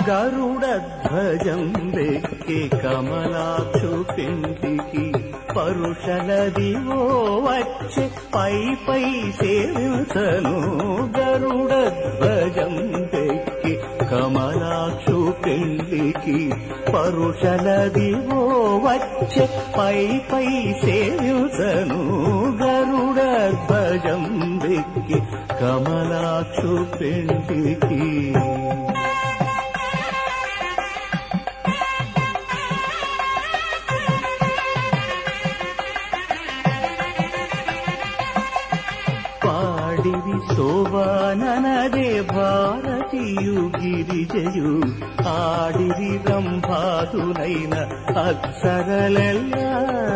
గరుడధ్వజం వెక్కి కమలాక్షు పిండికి పరుషలదివో వచ్చే పై పై సేవించను గరుడధ్వజం వెక్కి కమలాక్షు పిండికి పరుషలదివో వచ్చే పై పై సేవించను గరుడధ్వజం వెక్కి కమలాక్షు పిండికి పాడివి శోభాననదే భారతీయు గిరిజయు ఆడిరి రంభాదులైన అక్షరలెల్లా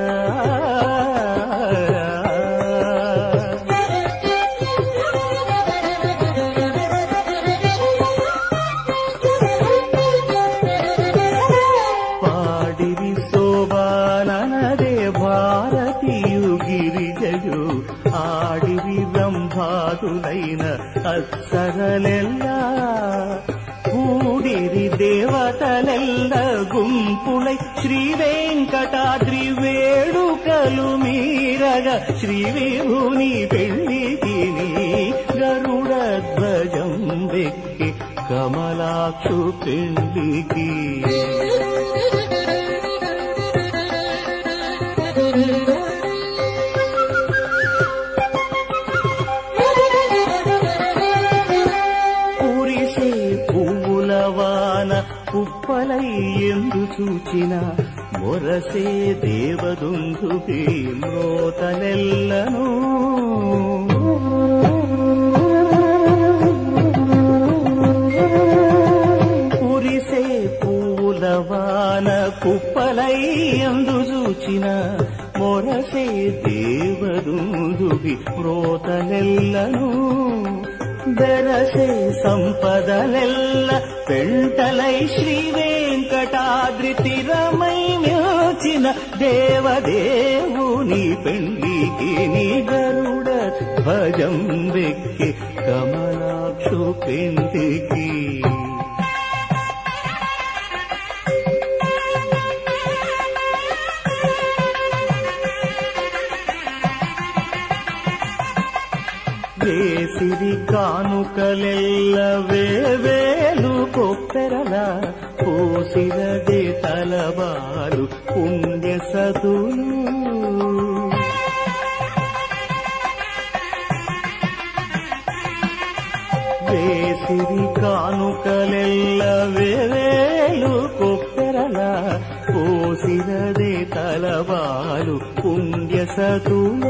పాడిరి శోభాననదే భారతీయు గిరిజయు ఆడిరి రంభాదులైన అక్షరలెల్లా కూడిరి దేవతలెల్ల గుంపులై శ్రీ వెంకటాద్రి వేడుకలు మీరగ శ్రీ విభుని పెళ్లికి గరుడ ధ్వజం వెక్కి కమలాక్షు పెళ్లికి కురిసే పువ్వుల వాన కుప్పలై ఎందు చూచిన మొరసే దేవదుందుకి మ్రోతలెల్లను కురిసే పువ్వుల వాన కుప్పలై ఎందు చూచిన మొరసే దేవదుందుకి మ్రోతలెల్లను బెరసే సంపదలెల్ల పెంటలై శ్రీ వెంకటాద్రి తిరమై మిల్చిన దేవదేవుని పెండికి నీ గరుడ భజం వెక్కి కమలాక్షు పెండికి వేసిరి కానుకలెల్ల వేవేలు కొప్పెరల పోసిరదే తలబాలు పుణ్య సదులు వేసిరి కానుకలెల్ల వేవేలు కొప్పెరల పోసిరదే తలబాలు పుణ్య సతులు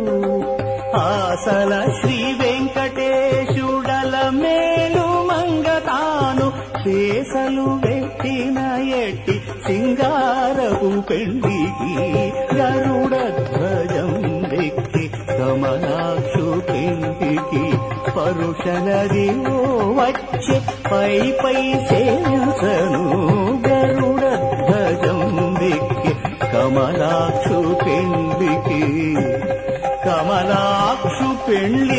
ఆసల శ్రీ వెంకటేశుడల మేలు మంగతాను చేసలు వెట్టిన ఎట్టి సింగారపు పెండికి గరుడ ధ్వజం వెక్కి కమలాక్షు పెండికి పరుషనది వచ్చే పై పై సేసను గరుడ ధ్వజం వెక్కి కమలాక్షు పెండికి కమలాక్షు పెళ్లి